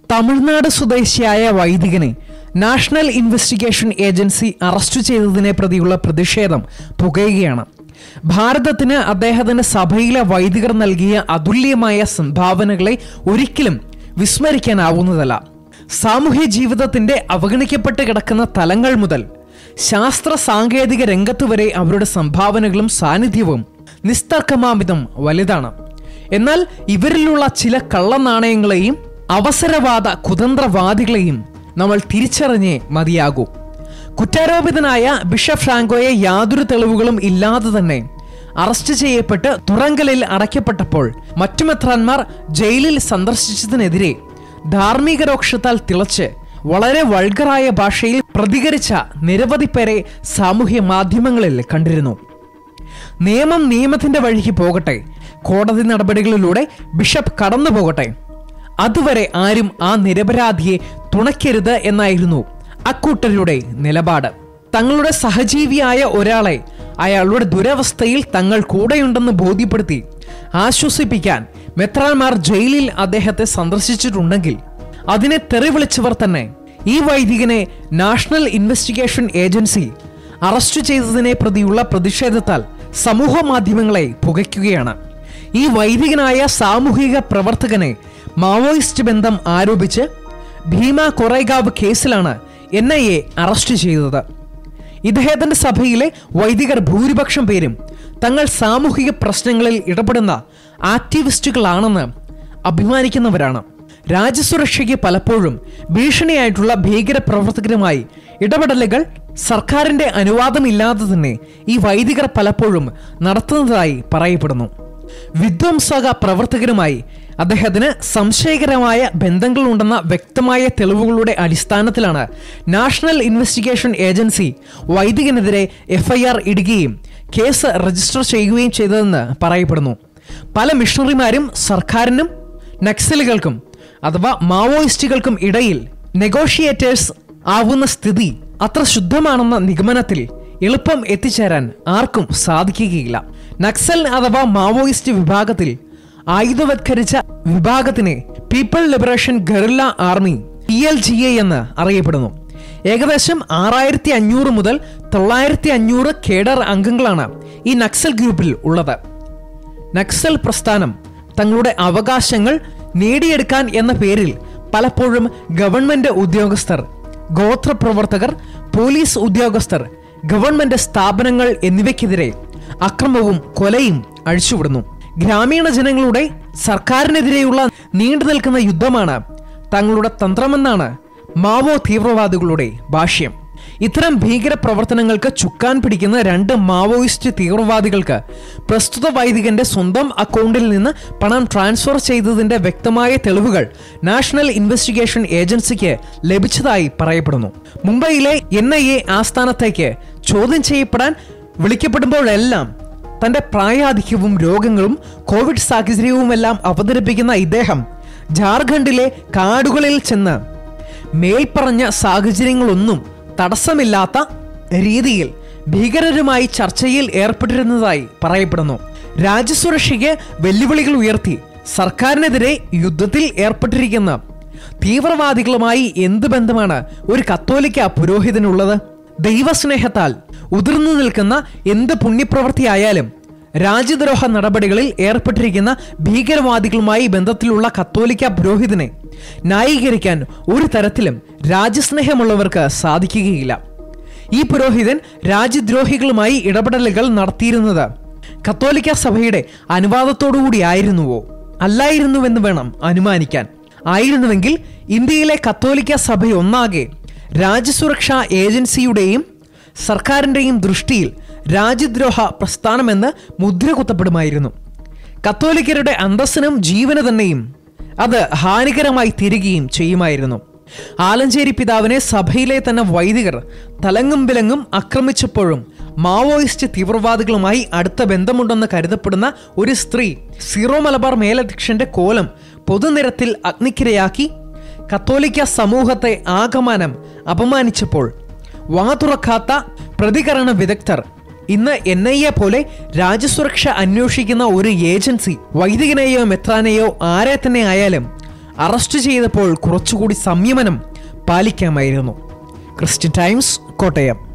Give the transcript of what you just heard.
തമിഴ്നാട് സ്വദേശിയായ വൈദികനെ national investigation agency arrest ചെയ്തതിനെ പ്രതിയുള്ള പ്രതിഷേധം പുകയുകയാണ് ഭാരതത്തിന് അദ്ദേഹത്തിന്റെ സഭയിലെ വൈദികർ നൽകിയ അതുല്യമായ സംഭാവനകളെ ഒരിക്കലും വിസ്മരിക്കാനാവുന്നതല്ല സാമൂഹ്യ ജീവിതത്തിന്റെ അവഗണിക്കപ്പെട്ട് കിടക്കുന്ന തലങ്ങൾ മുതൽ ശാസ്ത്ര സാങ്കേതിക രംഗത്ത് വരെ അവരുടെ സംഭാവനകളും സാന്നിധ്യവും നിസ്തർക്കമാമിതം വലുതാണ് എന്നാൽ ഇവരിലുള്ള ചില കള്ളനാണയങ്ങളെയും അവസരവാദ കുതന്ത്രവാദികളെയും നമ്മൾ തിരിച്ചറിഞ്ഞേ മതിയാകൂ കുറ്റാരോപിതനായ ബിഷപ്പ് ഫ്രാങ്കോയെ യാതൊരു തെളിവുകളും ഇല്ലാതെ തന്നെ അറസ്റ്റ് ചെയ്യപ്പെട്ട് തുറങ്കലിൽ അടയ്ക്കപ്പെട്ടപ്പോൾ മറ്റു മെത്രാന്മാർ ജയിലിൽ സന്ദർശിച്ചതിനെതിരെ ധാർമ്മിക രോക്ഷത്താൽ തിളച്ച് വളരെ വൾഗറായ ഭാഷയിൽ പ്രതികരിച്ച നിരവധി പേരെ സാമൂഹ്യ മാധ്യമങ്ങളിൽ കണ്ടിരുന്നു നിയമം നിയമത്തിന്റെ വഴിക്ക് പോകട്ടെ കോടതി നടപടികളിലൂടെ ബിഷപ്പ് കടന്നു പോകട്ടെ അതുവരെ ആരും ആ നിരപരാധിയെ തുണയ്ക്കരുത് എന്നായിരുന്നു അക്കൂട്ടരുടെ നിലപാട് തങ്ങളുടെ സഹജീവിയായ ഒരാളെ അയാളുടെ ദുരവസ്ഥയിൽ തങ്ങൾ കൂടെയുണ്ടെന്ന് ബോധ്യപ്പെടുത്തി ആശ്വസിപ്പിക്കാൻ മെത്രാന്മാർ ജയിലിൽ അദ്ദേഹത്തെ സന്ദർശിച്ചിട്ടുണ്ടെങ്കിൽ അതിനെ തെറിവിളിച്ചവർ തന്നെ ഈ വൈദികനെ നാഷണൽ ഇൻവെസ്റ്റിഗേഷൻ ഏജൻസി അറസ്റ്റ് ചെയ്തതിനെ പ്രതിയുള്ള പ്രതിഷേധത്താൽ സമൂഹ മാധ്യമങ്ങളെ പുകയ്ക്കുകയാണ് ഈ വൈദികനായ സാമൂഹിക പ്രവർത്തകനെ മാവോയിസ്റ്റ് ബന്ധം ആരോപിച്ച് ഭീമ കൊറേഗാവ് കേസിലാണ് എൻ ഐ എ അറസ്റ്റ് ചെയ്തത് ഇദ്ദേഹത്തിന്റെ സഭയിലെ വൈദികർ ഭൂരിപക്ഷം പേരും തങ്ങൾ സാമൂഹിക പ്രശ്നങ്ങളിൽ ഇടപെടുന്ന ആക്ടിവിസ്റ്റുകളാണെന്ന് അഭിമാനിക്കുന്നവരാണ് രാജ്യസുരക്ഷയ്ക്ക് പലപ്പോഴും ഭീഷണിയായിട്ടുള്ള ഭീകര പ്രവർത്തകരുമായി ഇടപെടലുകൾ സർക്കാരിന്റെ അനുവാദമില്ലാതെ തന്നെ ഈ വൈദികർ പലപ്പോഴും നടത്തുന്നതായി പറയപ്പെടുന്നു വിധ്വംസക പ്രവർത്തകരുമായി അദ്ദേഹത്തിന് സംശയകരമായ ബന്ധങ്ങളുണ്ടെന്ന വ്യക്തമായ തെളിവുകളുടെ അടിസ്ഥാനത്തിലാണ് നാഷണൽ ഇൻവെസ്റ്റിഗേഷൻ ഏജൻസി വൈദികനെതിരെ എഫ്ഐആർ ഇടുകയും കേസ് രജിസ്റ്റർ ചെയ്യുകയും ചെയ്തതെന്ന് പറയപ്പെടുന്നു പല മിഷണറിമാരും സർക്കാരിനും നക്സലുകൾക്കും അഥവാ മാവോയിസ്റ്റുകൾക്കും ഇടയിൽ നെഗോഷിയേറ്റേഴ്സ് ആവുന്ന സ്ഥിതി അത്ര ശുദ്ധമാണെന്ന നിഗമനത്തിൽ എളുപ്പം എത്തിച്ചേരാൻ ആർക്കും സാധിക്കുകയില്ല നക്സൽ അഥവാ മാവോയിസ്റ്റ് വിഭാഗത്തിൽ ആയുധവത്കരിച്ച വിഭാഗത്തിനെ people liberation guerrilla army P L G A എന്ന് അറിയപ്പെടുന്നു ഏകദേശം ആറായിരത്തി അഞ്ഞൂറ് മുതൽ തൊള്ളായിരത്തി അഞ്ഞൂറ് കേഡർ അംഗങ്ങളാണ് ഈ നക്സൽ ഗ്രൂപ്പിൽ ഉള്ളത് നക്സൽ പ്രസ്ഥാനം തങ്ങളുടെ അവകാശങ്ങൾ നേടിയെടുക്കാൻ എന്ന പേരിൽ പലപ്പോഴും ഗവൺമെന്റ് ഉദ്യോഗസ്ഥർ ഗോത്രപ്രവർത്തകർ പോലീസ് ഉദ്യോഗസ്ഥർ ഗവൺമെന്റ് സ്ഥാപനങ്ങൾ എന്നിവയ്ക്കെതിരെ അക്രമവും കൊലയും അഴിച്ചുവിടുന്നു ഗ്രാമീണ ജനങ്ങളുടെ സർക്കാരിനെതിരെയുള്ള നീണ്ടു നിൽക്കുന്ന യുദ്ധമാണ് തങ്ങളുടെ തന്ത്രമെന്നാണ് മാവോ തീവ്രവാദികളുടെ ഭാഷ്യം ഇത്തരം ഭീകര പ്രവർത്തനങ്ങൾക്ക് ചുക്കാൻ പിടിക്കുന്ന രണ്ട് മാവോയിസ്റ്റ് തീവ്രവാദികൾക്ക് പ്രസ്തുത വൈദികന്റെ സ്വന്തം അക്കൗണ്ടിൽ നിന്ന് പണം ട്രാൻസ്ഫർ ചെയ്തതിന്റെ വ്യക്തമായ തെളിവുകൾ നാഷണൽ ഇൻവെസ്റ്റിഗേഷൻ ഏജൻസിക്ക് ലഭിച്ചതായി പറയപ്പെടുന്നു മുംബൈയിലെ എൻ ഐ എ ആസ്ഥാനത്തേക്ക് ചോദ്യം ചെയ്യപ്പെടാൻ വിളിക്കപ്പെടുമ്പോഴെല്ലാം തന്റെ പ്രായാധിക്യവും രോഗങ്ങളും കോവിഡ് സാഹചര്യവുമെല്ലാം അവതരിപ്പിക്കുന്ന ഇദ്ദേഹം ജാർഖണ്ഡിലെ കാടുകളിൽ ചെന്ന് മേൽപ്പറഞ്ഞ സാഹചര്യങ്ങളൊന്നും തടസ്സമില്ലാത്ത രീതിയിൽ ഭീകരരുമായി ചർച്ചയിൽ ഏർപ്പെട്ടിരുന്നതായി പറയപ്പെടുന്നു രാജ്യസുരക്ഷയ്ക്ക് വെല്ലുവിളികൾ ഉയർത്തി സർക്കാരിനെതിരെ യുദ്ധത്തിൽ ഏർപ്പെട്ടിരിക്കുന്ന തീവ്രവാദികളുമായി എന്ത് ബന്ധമാണ് ഒരു കത്തോലിക്ക പുരോഹിതനുള്ളത് ദൈവസ്നേഹത്താൽ ഉതിർന്നു നിൽക്കുന്ന എന്ത് പുണ്യപ്രവൃത്തിയായാലും രാജ്യദ്രോഹ നടപടികളിൽ ഏർപ്പെട്ടിരിക്കുന്ന ഭീകരവാദികളുമായി ബന്ധത്തിലുള്ള കത്തോലിക്ക പുരോഹിതനെ ന്യായീകരിക്കാൻ ഒരു തരത്തിലും രാജ്യസ്നേഹമുള്ളവർക്ക് സാധിക്കുകയില്ല ഈ പുരോഹിതൻ രാജ്യദ്രോഹികളുമായി ഇടപെടലുകൾ നടത്തിയിരുന്നത് കത്തോലിക്ക സഭയുടെ അനുവാദത്തോടുകൂടിയായിരുന്നുവോ അല്ലായിരുന്നുവെന്ന് വേണം അനുമാനിക്കാൻ ആയിരുന്നുവെങ്കിൽ ഇന്ത്യയിലെ കത്തോലിക്ക സഭയൊന്നാകെ രാജ്യസുരക്ഷാ ഏജൻസിയുടെയും സർക്കാരിൻ്റെയും ദൃഷ്ടിയിൽ രാജ്യദ്രോഹ പ്രസ്ഥാനമെന്ന് മുദ്ര കുത്തപ്പെടുമായിരുന്നു കത്തോലിക്കരുടെ അന്തസ്സിനും ജീവന് തന്നെയും അത് ഹാനികരമായി തീരുകയും ചെയ്യുമായിരുന്നു ആലഞ്ചേരി പിതാവിനെ സഭയിലെ തന്നെ വൈദികർ തലങ്ങും വിലങ്ങും ആക്രമിച്ചപ്പോഴും മാവോയിസ്റ്റ് തീവ്രവാദികളുമായി അടുത്ത ബന്ധമുണ്ടെന്ന് കരുതപ്പെടുന്ന ഒരു സ്ത്രീ സീറോ മലബാർ മേലധ്യക്ഷന്റെ കോലം പൊതുനിരത്തിൽ അഗ്നിക്കിരയാക്കി കത്തോലിക്ക സമൂഹത്തെ ആകമാനം അപമാനിച്ചപ്പോൾ വാതുറക്കാത്ത പ്രതികരണ വിദഗ്ധർ ഇന്ന് എൻ ഐ എ പോലെ രാജ്യസുരക്ഷ അന്വേഷിക്കുന്ന ഒരു ഏജൻസി വൈദികനെയോ മെത്രാനെയോ ആരെ തന്നെ ആയാലും അറസ്റ്റ് ചെയ്തപ്പോൾ കുറച്ചുകൂടി സംയമനം പാലിക്കാമായിരുന്നു ക്രിസ്ത്യൻ ടൈംസ് കോട്ടയം